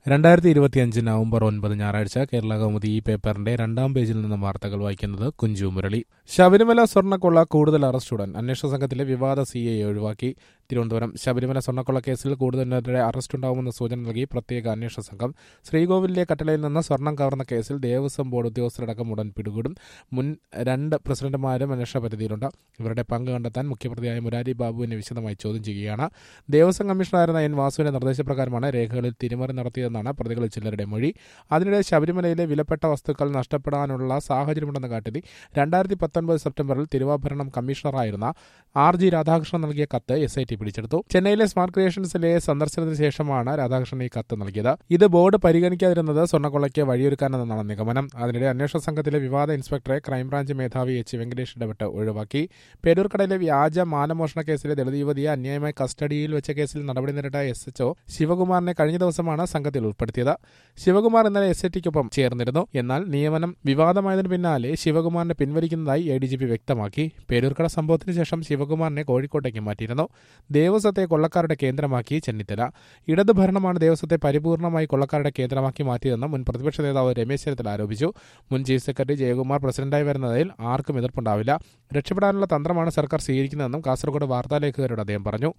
രണ്ടായിരത്തി ഇരുപത്തിയഞ്ച് നവംബർ ഒൻപത് ഞായറാഴ്ച കേരള കൗമുദി ഈ പേപ്പറിന്റെ രണ്ടാം പേജിൽ നിന്ന് വാർത്തകൾ വായിക്കുന്നത് കുഞ്ചു മുരളി ശബരിമല സ്വർണ്ണക്കൊള്ള കൂടുതൽ അറസ്റ്റുടൻ അന്വേഷണ സംഘത്തിലെ വിവാദ സി ഐ ഒഴിവാക്കി തിരുവനന്തപുരം ശബരിമല സ്വർണ്ണക്കൊള്ള കേസിൽ കൂടുതലിനെതിരെ അറസ്റ്റുണ്ടാവുമെന്ന സൂചന നൽകി പ്രത്യേക അന്വേഷണ സംഘം ശ്രീകോവിലിലെ കട്ടളയിൽ നിന്ന് സ്വർണം കവർന്ന കേസിൽ ദേവസ്വം ബോർഡ് ഉദ്യോഗസ്ഥരടക്കം ഉടൻ പിടികൂടും മുൻ രണ്ട് പ്രസിഡന്റുമാരും അന്വേഷണ പരിധിയിലുണ്ട് ഇവരുടെ പങ്ക് കണ്ടെത്താൻ മുഖ്യപ്രതിയായ മുരാരി ബാബുവിനെ വിശദമായി ചോദ്യം ചെയ്യുകയാണ് ദേവസ്വം കമ്മീഷണറായിരുന്ന എൻ വാസുവിന്റെ നിർദ്ദേശപ്രകാരമാണ് രേഖകളിൽ തിരിമറി നടത്തിയതെന്നാണ് പ്രതികളിൽ ചിലരുടെ മൊഴി അതിനിടെ ശബരിമലയിലെ വിലപ്പെട്ട വസ്തുക്കൾ നഷ്ടപ്പെടാനുള്ള സാഹചര്യമുണ്ടെന്ന് കാട്ടി രണ്ടായിരത്തി പത്തൊൻപത് സെപ്റ്റംബറിൽ തിരുവാഭരണം കമ്മീഷണറായിരുന്ന ആർ ജി രാധാകൃഷ്ണൻ നൽകിയ കത്ത് എസ് ഐ ടി പിടിച്ചെടുത്തു ചെന്നൈയിലെ സ്മാർട്ട് ക്രിയേഷൻസിലെ സന്ദർശനത്തിന് ശേഷമാണ് രാധാകൃഷ്ണൻ ഈ കത്ത് നൽകിയത് ഇത് ബോർഡ് പരിഗണിക്കാതിരുന്നത് സ്വർണ്ണക്കൊള്ളയ്ക്ക് വഴിയൊരുക്കാനെന്നാണ് നിഗമനം അതിനിടെ അന്വേഷണ സംഘത്തിലെ വിവാദ ഇൻസ്പെക്ടറെ ക്രൈംബ്രാഞ്ച് മേധാവി എച്ച് വെങ്കടേഷ് ഇടപെട്ട് ഒഴിവാക്കി പേരൂർക്കടയിലെ വ്യാജ മാനമോഷണ കേസിലെ ദളിത് യുവതിയെ അന്യായമായി കസ്റ്റഡിയിൽ വെച്ച കേസിൽ നടപടി നേരിട്ട എസ് എച്ച്ഒ ശിവകുമാറിനെ കഴിഞ്ഞ ദിവസമാണ് സംഘത്തിൽ ഉൾപ്പെടുത്തിയത് ശിവകുമാർ ഇന്നലെ എസ് ഐ ടിക്കൊപ്പം ചേർന്നിരുന്നു എന്നാൽ നിയമനം വിവാദമായതിനു പിന്നാലെ ശിവകുമാറിനെ പിൻവലിക്കുന്നതായി എ ഡി ജി പി വ്യക്തമാക്കി പേരൂർക്കട സംഭവത്തിന് ശേഷം ശിവകുമാറിനെ കോഴിക്കോട്ടേക്ക് മാറ്റിയിരുന്നു ദേവസ്വത്തെ കൊള്ളക്കാരുടെ കേന്ദ്രമാക്കി ചെന്നിത്തല ഇടതു ഭരണമാണ് ദേവസ്വത്തെ പരിപൂർണമായി കൊള്ളക്കാരുടെ കേന്ദ്രമാക്കി മാറ്റിയതെന്ന് മുൻ പ്രതിപക്ഷ നേതാവ് രമേശ് ചെന്നിത്തല ആരോപിച്ചു മുൻ ചീഫ് സെക്രട്ടറി ജയകുമാർ പ്രസിഡന്റായി വരുന്നതിൽ ആർക്കും എതിർപ്പുണ്ടാവില്ല രക്ഷപ്പെടാനുള്ള തന്ത്രമാണ് സർക്കാർ സ്വീകരിക്കുന്നതെന്നും കാസർഗോഡ് വാർത്താലേഖകരോട് അദ്ദേഹം പറഞ്ഞു